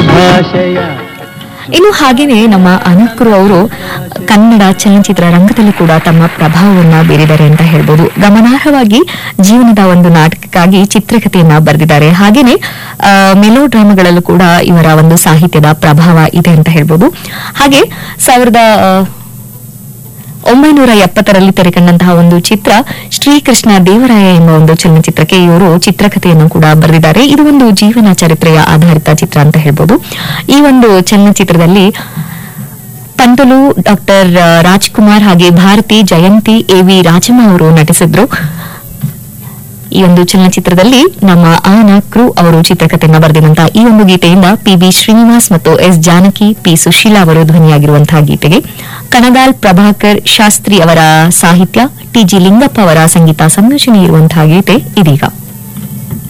ಶುಭಾಶಯ ಇನ್ನು ಹಾಗೇನೆ ನಮ್ಮ ಅನಕರು ಅವರು ಕನ್ನಡ ಚಲನಚಿತ್ರ ರಂಗದಲ್ಲಿ ಕೂಡ ತಮ್ಮ ಪ್ರಭಾವವನ್ನ ಬೀರಿದ್ದಾರೆ ಅಂತ ಹೇಳ್ಬೋದು ಗಮನಾರ್ಹವಾಗಿ ಜೀವನದ ಒಂದು ನಾಟಕಕ್ಕಾಗಿ ಚಿತ್ರಕಥೆಯನ್ನ ಬರೆದಿದ್ದಾರೆ ಹಾಗೇನೆ ಮೆಲೋ ಡ್ರಾಮಾಗಳಲ್ಲೂ ಕೂಡ ಇವರ ಒಂದು ಸಾಹಿತ್ಯದ ಪ್ರಭಾವ ಇದೆ ಅಂತ ಹೇಳ್ಬೋದು ಹಾಗೆ ಸಾವಿರದ ಆ, ಒಂಬೈನೂರ ಎಪ್ಪತ್ತರಲ್ಲಿ ತೆರೆಕಂಡಂತಹ ಒಂದು ಚಿತ್ರ ಶ್ರೀಕೃಷ್ಣ ದೇವರಾಯ ಎಂಬ ಒಂದು ಚಲನಚಿತ್ರಕ್ಕೆ ಇವರು ಚಿತ್ರಕಥೆಯನ್ನು ಕೂಡ ಬರೆದಿದ್ದಾರೆ ಇದು ಒಂದು ಜೀವನ ಚರಿತ್ರೆಯ ಆಧಾರಿತ ಚಿತ್ರ ಅಂತ ಹೇಳ್ಬೋದು ಈ ಒಂದು ಚಲನಚಿತ್ರದಲ್ಲಿ ಪಂತಲು ಡಾಕ್ಟರ್ ರಾಜ್ಕುಮಾರ್ ಹಾಗೆ ಭಾರತಿ ಜಯಂತಿ ಎ ವಿ ರಾಜಮ್ಮ ಅವರು ನಟಿಸಿದ್ರು ಈ ಒಂದು ಚಲನಚಿತ್ರದಲ್ಲಿ ನಮ್ಮ ಆನ ಕ್ರೂ ಅವರು ಚಿತ್ರಕಥೆಯನ್ನು ಬರೆದಿರುವಂತಹ ಈ ಒಂದು ಗೀತೆಯಿಂದ ಪಿ ಬಿ ಶ್ರೀನಿವಾಸ್ ಮತ್ತು ಎಸ್ ಜಾನಕಿ ಪಿ ಸುಶೀಲಾ ಅವರು ಧ್ವನಿಯಾಗಿರುವಂತಹ ಗೀತೆಗೆ ಕಣಗಾಲ್ ಪ್ರಭಾಕರ್ ಶಾಸ್ತ್ರಿ ಅವರ ಸಾಹಿತ್ಯ ಟಿ ಜಿ ಲಿಂಗಪ್ಪ ಅವರ ಸಂಗೀತ ಸಂಯೋಜನೆ ಇರುವಂತಹ ಗೀತೆ ಇದೀಗ